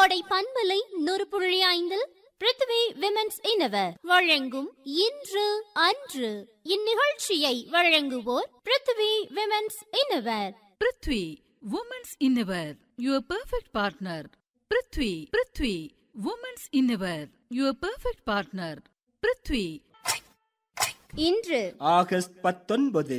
கோடை பண்பலை நூறு புள்ளி ஐந்தில் பிருத்வி விமென்ஸ் இனவர் வழங்கும் இன்று அன்று இந்நிகழ்ச்சியை வழங்குவோர் Prithvi women's innerwear Prithvi women's innerwear your perfect partner Prithvi Prithvi women's innerwear your perfect partner Prithvi இன்று ஆகஸ்ட் பத்தொன்பது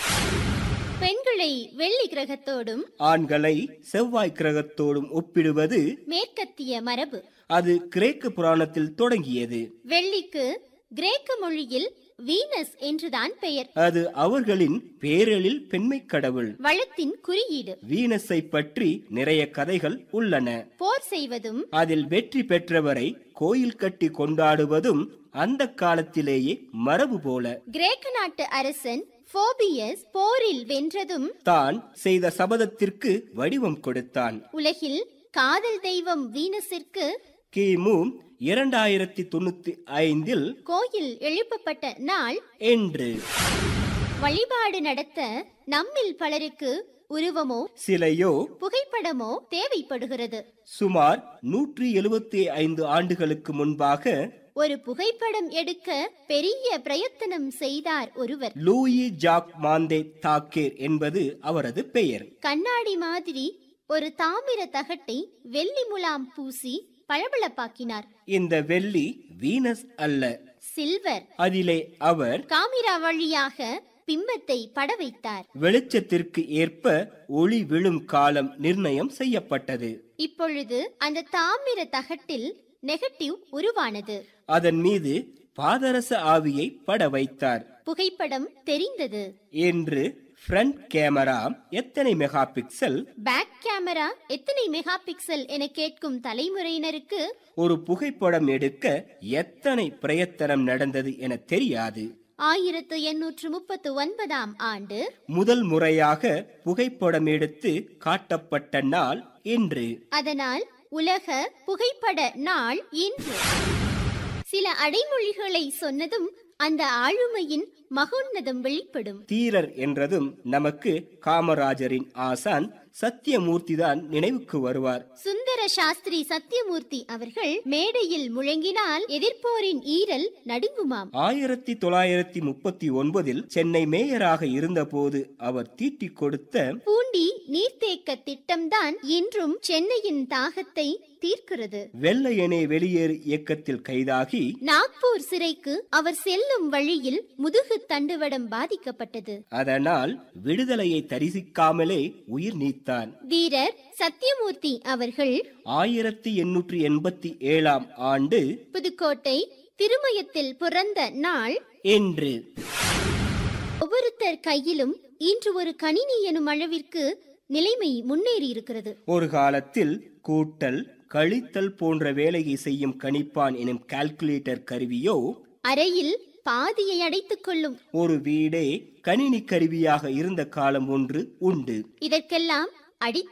பெண்களை வெள்ளி கிரகத்தோடும் ஆண்களை செவ்வாய் கிரகத்தோடும் ஒப்பிடுவது மேற்கத்திய மரபு அது கிரேக்க புராணத்தில் தொடங்கியது வெள்ளிக்கு கிரேக்க மொழியில் வீனஸ் என்றுதான் பெயர் அது அவர்களின் பேரலில் பெண்மை கடவுள் வளத்தின் குறியீடு வீனஸை பற்றி நிறைய கதைகள் உள்ளன போர் செய்வதும் அதில் வெற்றி பெற்றவரை கோயில் கட்டி கொண்டாடுவதும் அந்த காலத்திலேயே மரபு போல கிரேக்க நாட்டு அரசன் போபியஸ் போரில் வென்றதும் தான் செய்த சபதத்திற்கு வடிவம் கொடுத்தான் உலகில் காதல் தெய்வம் வீனஸிற்கு கிமு இரண்டாயிரத்தி தொண்ணூத்தி ஐந்தில் கோயில் எழுப்பப்பட்ட நாள் என்று வழிபாடு நடத்த நம்மில் பலருக்கு உருவமோ சிலையோ புகைப்படமோ தேவைப்படுகிறது சுமார் நூற்றி எழுபத்தி ஐந்து ஆண்டுகளுக்கு முன்பாக ஒரு புகைப்படம் எடுக்க பெரிய பிரயத்தனம் செய்தார் ஒருவர் லூயி ஜாக் மாந்தே தாக்கேர் என்பது அவரது பெயர் கண்ணாடி மாதிரி ஒரு தாமிர தகட்டை வெள்ளி முலாம் பூசி பளபளப்பாக்கினார் இந்த வெள்ளி வீனஸ் அல்ல சில்வர் அதிலே அவர் காமிரா வழியாக பிம்பத்தை பட வைத்தார் வெளிச்சத்திற்கு ஏற்ப ஒளி விழும் காலம் நிர்ணயம் செய்யப்பட்டது இப்பொழுது அந்த தாமிர தகட்டில் நெகட்டிவ் உருவானது அதன் மீது பாதரச ஆவியை பட வைத்தார் புகைப்படம் தெரிந்தது என்று ஃப்ரண்ட் கேமரா எத்தனை மெகா பிக்சல் பேக் கேமரா எத்தனை மெகா பிக்சல் என கேட்கும் தலைமுறையினருக்கு ஒரு புகைப்படம் எடுக்க எத்தனை பிரயத்தனம் நடந்தது என தெரியாது ஆயிரத்து எண்ணூற்று முப்பத்து ஒன்பதாம் ஆண்டு முதல் முறையாக புகைப்படம் எடுத்து காட்டப்பட்ட நாள் இன்று அதனால் உலக புகைப்பட நாள் இன்று சில அடைமொழிகளை சொன்னதும் அந்த ஆளுமையின் மகோன்னதம் வெளிப்படும் தீரர் என்றதும் நமக்கு காமராஜரின் ஆசான் சத்தியமூர்த்தி தான் நினைவுக்கு வருவார் சுந்தர சாஸ்திரி சத்தியமூர்த்தி அவர்கள் மேடையில் முழங்கினால் எதிர்ப்போரின் ஈரல் நடுங்குமாம் ஆயிரத்தி தொள்ளாயிரத்தி முப்பத்தி ஒன்பதில் சென்னை மேயராக இருந்தபோது அவர் தீட்டிக் கொடுத்த பூண்டி நீர்த்தேக்க திட்டம்தான் இன்றும் சென்னையின் தாகத்தை தீர்க்கிறது வெள்ளையனே வெளியேறு இயக்கத்தில் கைதாகி நாக்பூர் சிறைக்கு அவர் செல்லும் வழியில் முதுகு தண்டுவடம் பாதிக்கப்பட்டது அதனால் விடுதலையை தரிசிக்காமலே உயிர் நீத்தான் வீரர் சத்தியமூர்த்தி அவர்கள் ஆயிரத்தி எண்ணூற்றி எண்பத்தி ஏழாம் ஆண்டு புதுக்கோட்டை திருமயத்தில் பிறந்த நாள் என்று ஒவ்வொருத்தர் கையிலும் இன்று ஒரு கணினி எனும் அளவிற்கு நிலைமை முன்னேறி இருக்கிறது ஒரு காலத்தில் கூட்டல் கழித்தல் போன்ற வேலையை செய்யும் கணிப்பான் எனும் கால்குலேட்டர் கருவியோ அறையில் பாதியை அடைத்துக் கொள்ளும் ஒரு வீடே கணினி கருவியாக இருந்த காலம் ஒன்று உண்டு இதற்கெல்லாம் அடி